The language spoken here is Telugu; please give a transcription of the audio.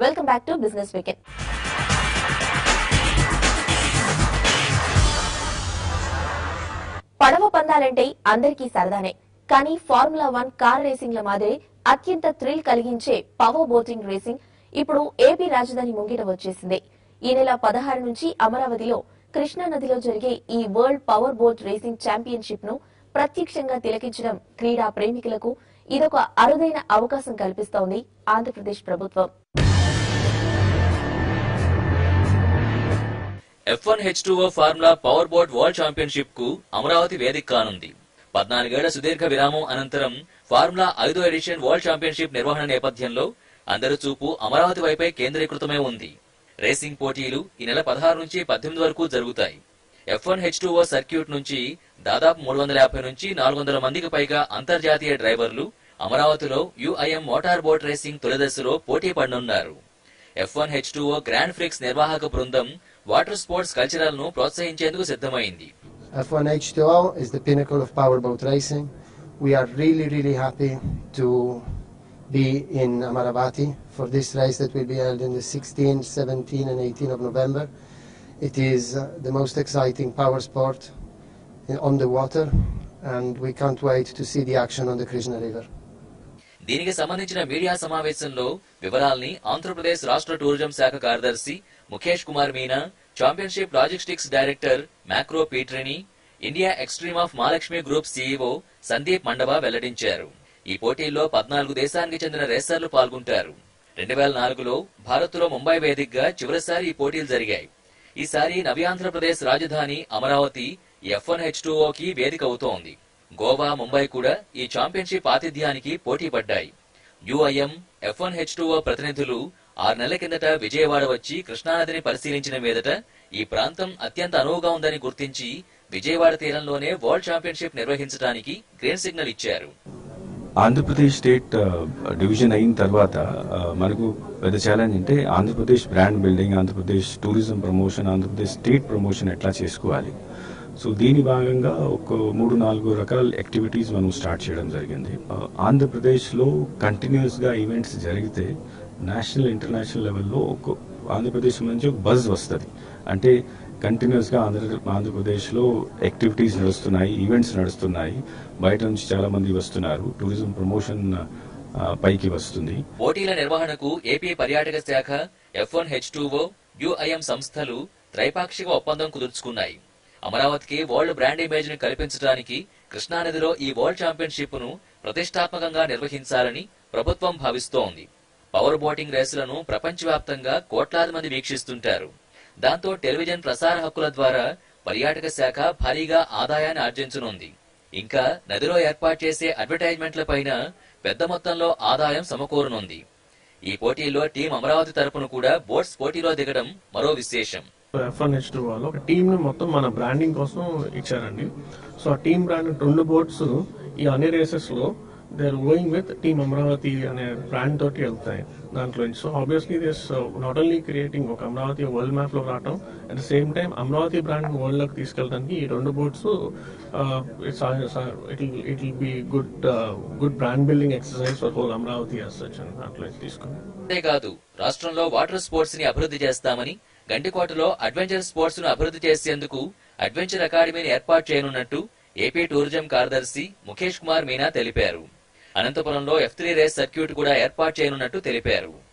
Welcome back to business weekend పడవ పందాలంటే అందరికీ సరదానే కానీ ఫార్ములా వన్ కార్ రేసింగ్ల మాదిరి అత్యంత థ్రిల్ కలిగించే పవర్ బోటింగ్ రేసింగ్ ఇప్పుడు ఏపీ రాజధాని ముంగిట వచ్చేసింది ఈ నెల పదహారు నుంచి అమరావతిలో కృష్ణా నదిలో జరిగే ఈ world power boat racing championship ను ప్రత్యక్షంగా తిలకించడం క్రీడా ప్రేమికులకు ఇదొక అరుదైన అవకాశం కల్పిస్తోంది ఆంధ్రప్రదేశ్ ప్రభుత్వం F one H two formula power boat world championship కు అమరావతి వేదిక కానుంది పద్నాలుగేళ్ల సుదీర్ఘ విరామం అనంతరం ఫార్ములా ఐదో ఎడిషన్ వరల్డ్ ఛాంపియన్షిప్ నిర్వహణ నేపథ్యంలో అందరి చూపు అమరావతి వైపే కేంద్రీకృతమై ఉంది రేసింగ్ పోటీలు ఈ నెల పదహారు నుంచి పద్దెనిమిది వరకు జరుగుతాయి F one H two circuit నుంచి దాదాపు మూడు వందల యాభై నుంచి నాలుగు వందల మందికి పైగా అంతర్జాతీయ డ్రైవర్లు అమరావతిలో యుఐఎం మోటార్ బోట్ రేసింగ్ తొలిదశలో పోటీ పడనున్నారు F one H two grand prix నిర్వాహక బృందం వాటర్ స్పోర్ట్స్ కల్చరల్ ను ప్రోత్సహించేందుకు సిద్ధమైంది F1 H2O is the pinnacle of powerboat racing. We are really, really happy to be in Amaravati for this race that will be held in the 16th, 17th, and 18th of November. It is uh, the most exciting power sport in, on the water, and we can't wait to see the action on the Krishna River. దీనికి సంబంధించిన మీడియా సమావేశంలో వివరాల్ని ఆంధ్రప్రదేశ్ రాష్ట్ర టూరిజం శాఖ కార్యదర్శి Mukesh Kumar Meena championship logistics director మ్యాక్రో Petrini India extreme of Mahalakshmi group CEO Sandeep Mandava వెల్లడించారు ఈ పోటీల్లో పద్నాలుగు దేశానికి చెందిన రేసర్లు పాల్గొంటారు రెండు వేల నాలుగులో భారత్లో ముంబై వేదికగా చివరిసారి ఈ పోటీలు జరిగాయి ఈసారి నవ్యాంధ్రప్రదేశ్ రాజధాని అమరావతి ఎఫ్ వన్ హెచ్ కి వేదిక అవుతోంది గోవా ముంబై కూడా ఈ ఛాంపియన్షిప్ ఆతిథ్యానికి పోటీ పడ్డాయి యుఐఎం ఎఫ్ వన్ హెచ్ ప్రతినిధులు ఆరు నెలల కిందట విజయవాడ వచ్చి కృష్ణానదిని పరిశీలించిన మీదట ఈ ప్రాంతం అత్యంత అనువుగా ఉందని గుర్తించి విజయవాడ తీరంలోనే వరల్డ్ ఛాంపియన్షిప్ నిర్వహించడానికి గ్రీన్ సిగ్నల్ ఇచ్చారు ఆంధ్రప్రదేశ్ స్టేట్ ఆ, డివిజన్ అయిన తర్వాత ఆ, మనకు పెద్ద ఛాలెంజ్ అంటే Andhra Pradesh brand building Andhra Pradesh tourism promotion Andhra Pradesh state promotion ఎట్లా చేసుకోవాలి సో దీని భాగంగా ఒక మూడు నాలుగు రకాల యాక్టివిటీస్ మనం స్టార్ట్ చేయడం జరిగింది ఆ, ఆంధ్రప్రదేశ్లో కంటిన్యూస్గా ఈవెంట్స్ జరిగితే నేషనల్ ఇంటర్నేషనల్ లెవెల్లో ఒక ఆంధ్రప్రదేశ్ నుంచి ఒక బజ్ వస్తుంది అంటే కంటిన్యూస్గా ఆంధ్ర ఆంధ్రప్రదేశ్లో యాక్టివిటీస్ నడుస్తున్నాయి ఈవెంట్స్ నడుస్తున్నాయి బయట నుంచి చాలా మంది వస్తున్నారు టూరిజం ప్రమోషన్ ఆ, పైకి వస్తుంది పోటీల నిర్వహణకు ఏపీ పర్యాటక శాఖ ఎఫ్ వన్ హెచ్ యుఐఎం సంస్థలు త్రైపాక్షిక ఒప్పందం కుదుర్చుకున్నాయి అమరావతికి వరల్డ్ బ్రాండ్ ఇమేజ్ ని కల్పించడానికి కృష్ణానదిలో ఈ వరల్డ్ ఛాంపియన్షిప్ ను ప్రతిష్టాత్మకంగా నిర్వహించాలని ప్రభుత్వం భావిస్తోంది పవర్ బోటింగ్ రేసులను ప్రపంచవ్యాప్తంగా కోట్లాది మంది వీక్షిస్తుంటారు దాంతో టెలివిజన్ ప్రసార హక్కుల ద్వారా పర్యాటక శాఖ భారీగా ఆదాయాన్ని ఆర్జించనుంది ఇంకా నదిలో ఏర్పాటు చేసే అడ్వర్టైజ్మెంట్ల పైన పెద్ద మొత్తంలో ఆదాయం సమకూరనుంది ఈ పోటీల్లో టీం అమరావతి తరపున కూడా బోట్స్ పోటీలో దిగడం మరో విశేషం ఎఫ్ వన్ హెచ్ టూ వాళ్ళు ఒక టీమ్ ని మొత్తం మన బ్రాండింగ్ కోసం ఇచ్చారండి సో ఆ టీమ్ బ్రాండ్ రెండు బోట్స్ ఈ అన్ని రేసెస్ లో they are going with team Amaravati అనే బ్రాండ్ తోటి వెళ్తాయి దాంట్లో నుంచి so obviously this not only creating ఒక అమరావతి వరల్డ్ మ్యాప్ లో రావటం at the same time Amaravati brand world లోకి తీసుకెళ్ళడానికి ఈ రెండు boats it it will be good good brand building exercise for whole Amaravati as such అని దాంట్లో నుంచి తీసుకుని అంతేకాదు రాష్ట్రంలో వాటర్ స్పోర్ట్స్ ని అభివృద్ధి చేస్తామని గండికోటలో అడ్వెంచర్ స్పోర్ట్స్ ను అభివృద్ధి చేసేందుకు అడ్వెంచర్ అకాడమీని ఏర్పాటు చేయనున్నట్టు ఏపీ టూరిజం కార్యదర్శి ముఖేష్ కుమార్ మీనా తెలిపారు అనంతపురంలో ఎఫ్ త్రీ రేస్ సర్క్యూట్ కూడా ఏర్పాటు చేయనున్నట్టు తెలిపారు